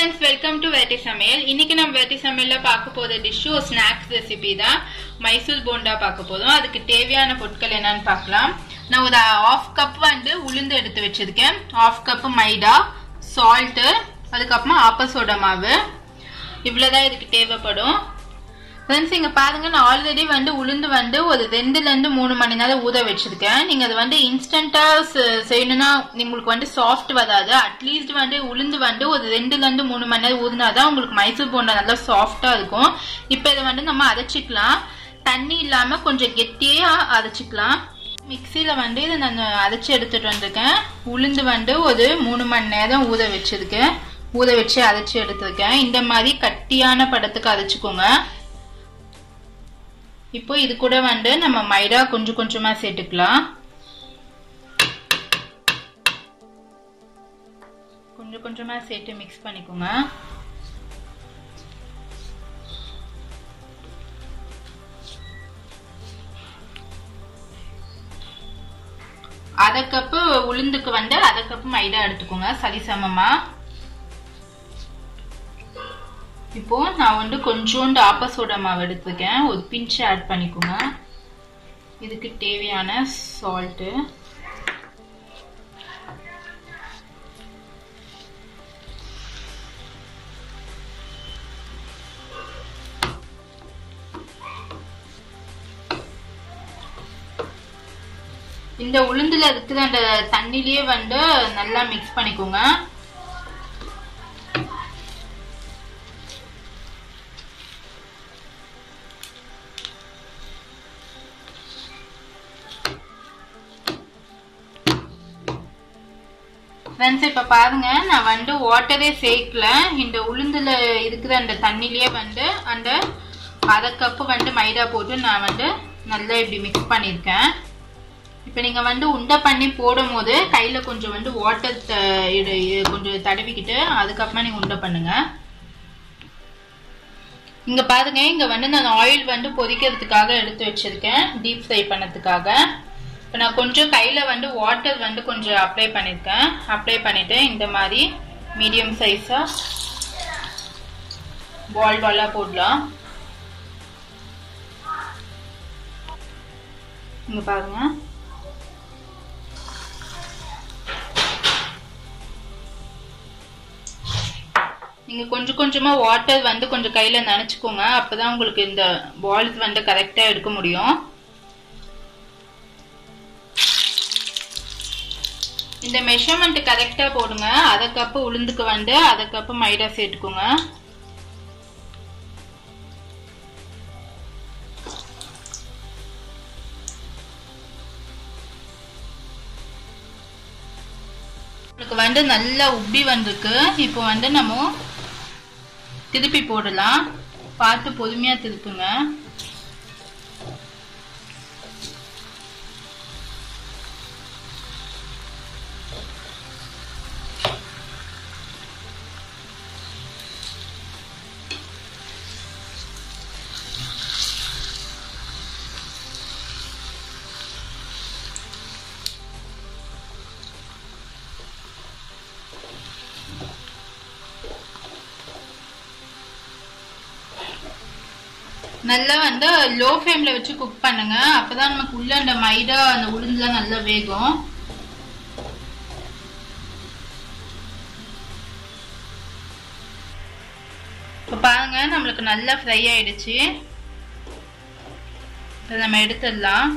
friends welcome to variety சமையல் இன்னைக்கு நம்ம வெரைட்டி சமையல்ல பார்க்க போற டிஷ் ஒரு ஸ்நாக்ஸ் ரெசிபி தான் மைசூர் போண்டா பார்க்க போதும் அதுக்கு தேவையான பொருட்கள் என்னன்னு பார்க்கலாம் நான் ஒரு ஆஃப் கப் வந்து உளுந்து எடுத்து வச்சிருக்கேன் ஆஃப் கப் மைதா சால்ட்டு அதுக்கப்புறமா ஆப்பசோட மாவு இவ்வளோதான் இதுக்கு தேவைப்படும் ஃப்ரெண்ட்ஸ் இங்க பாருங்க நான் ஆல்ரெடி வந்து உளுந்து வந்து ஒரு ரெண்டுல இருந்து மூணு மணி நேரம் ஊற வச்சிருக்கேன் நீங்க அது வந்து இன்ஸ்டன்டா செய்யணும்னா உங்களுக்கு வந்து சாஃப்ட் வராது அட்லீஸ்ட் வந்து உளுந்து வந்து ஒரு ரெண்டுல இருந்து மூணு மணி நேரம் ஊறினாதான் உங்களுக்கு மைசூர் போண்டா நல்லா சாஃப்டா இருக்கும் இப்போ இதை வந்து நம்ம அரைச்சிக்கலாம் தண்ணி இல்லாம கொஞ்சம் கெட்டியா அரைச்சிக்கலாம் மிக்சியில வந்து இதை நான் அரைச்சி எடுத்துட்டு வந்திருக்கேன் உளுந்து வந்து ஒரு மூணு மணி நேரம் ஊற வச்சிருக்கேன் ஊற வச்சு அரைச்சி எடுத்திருக்கேன் இந்த மாதிரி கட்டியான படத்துக்கு அரைச்சிக்கோங்க இப்போ இது கூட வந்து நம்ம மைதா கொஞ்சம் கொஞ்சமா சேர்த்துக்கலாம் கொஞ்சம் கொஞ்சமா சேர்த்து மிக்ஸ் பண்ணிக்கோங்க அரை கப்பு உளுந்துக்கு வந்து அரை கப்பு மைதா எடுத்துக்கோங்க சரிசமமா இப்போ நான் வந்து கொஞ்சோண்டு ஆப்பசோட மாவு எடுத்துருக்கேன் ஒரு பிஞ்ச் ஆட் பண்ணிக்கோங்க இதுக்கு தேவையான சால்ட்டு இந்த உளுந்துல இருக்கிற அந்த தண்ணிலேயே வந்து நல்லா மிக்ஸ் பண்ணிக்கோங்க ஃப்ரெண்ட்ஸ் இப்போ பாருங்க நான் வந்து வாட்டரே சேர்க்கல இந்த உளுந்துல இருக்கிற அந்த தண்ணிலேயே வந்து அந்த அரை கப்பு வந்து மைதா போட்டு நான் வந்து நல்லா இப்படி மிக்ஸ் பண்ணியிருக்கேன் இப்போ நீங்கள் வந்து உண்டை பண்ணி போடும் போது கையில் கொஞ்சம் வந்து வாட்டர் கொஞ்சம் தடவிக்கிட்டு அதுக்கப்புறமா நீங்கள் உண்டை பண்ணுங்க இங்கே பாருங்க இங்கே வந்து நான் ஆயில் வந்து பொரிக்கிறதுக்காக எடுத்து வச்சிருக்கேன் டீப் ஃப்ரை பண்ணதுக்காக இப்போ நான் கொஞ்சம் கையில் வந்து வாட்டர் வந்து கொஞ்சம் அப்ளை பண்ணியிருக்கேன் அப்ளை பண்ணிவிட்டு இந்த மாதிரி மீடியம் சைஸாக பால் பாலாக போடலாம் இங்கே பாருங்க நீங்கள் கொஞ்சம் கொஞ்சமாக வாட்டர் வந்து கொஞ்சம் கையில் நினச்சிக்கோங்க அப்போ தான் உங்களுக்கு இந்த பால்ஸ் வந்து கரெக்டாக எடுக்க முடியும் இந்த மெஷர்மெண்ட் கரெக்டா போடுங்க அரை கப்பு உளுந்துக்கு வந்து அரை கப்பு மைதா சேர்த்துக்கோங்க உங்களுக்கு வந்து நல்லா உப்பி வந்திருக்கு இப்போ வந்து நம்ம திருப்பி போடலாம் பார்த்து பொறுமையா திருப்புங்க நல்லா வந்து லோ ஃப்ளேம்ல வச்சு குக் பண்ணுங்க அப்பதான் நமக்கு உள்ள அந்த மைதா அந்த உளுந்துலாம் நல்லா வேகும் இப்போ பாருங்க நம்மளுக்கு நல்லா ஃப்ரை ஆயிடுச்சு இப்போ நம்ம எடுத்துடலாம்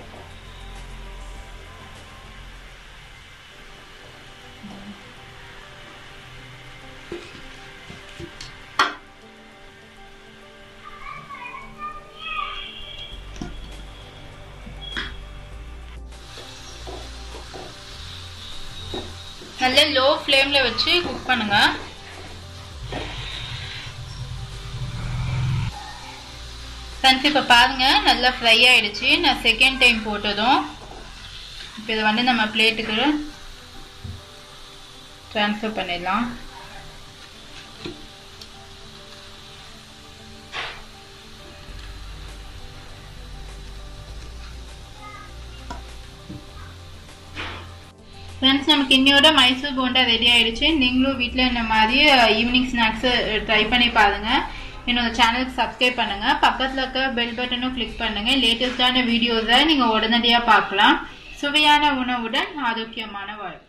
நல்ல லோ ஃப்ளேமில் வச்சு குக் பண்ணுங்க ஃப்ரெண்ட்ஸ் இப்போ பாருங்க நல்லா ஃப்ரை ஆயிடுச்சு நான் செகண்ட் டைம் போட்டதும் இப்போ இதை வந்து நம்ம பிளேட்டுக்கு ட்ரான்ஸ்ஃபர் பண்ணிடலாம் ஃப்ரெண்ட்ஸ் நமக்கு இன்னையோட மைசூர் போண்டா ரெடி ஆயிடுச்சு நீங்களும் வீட்டில் இந்த மாதிரி ஈவினிங் ஸ்நாக்ஸ் ட்ரை பண்ணி பாருங்க என்னோட சேனலுக்கு சப்ஸ்கிரைப் பண்ணுங்க பக்கத்தில் இருக்க பெல் பட்டனும் கிளிக் பண்ணுங்க லேட்டஸ்டான வீடியோஸை நீங்கள் உடனடியாக பார்க்கலாம் சுவையான உணவுடன் ஆரோக்கியமான வாழ்க்கை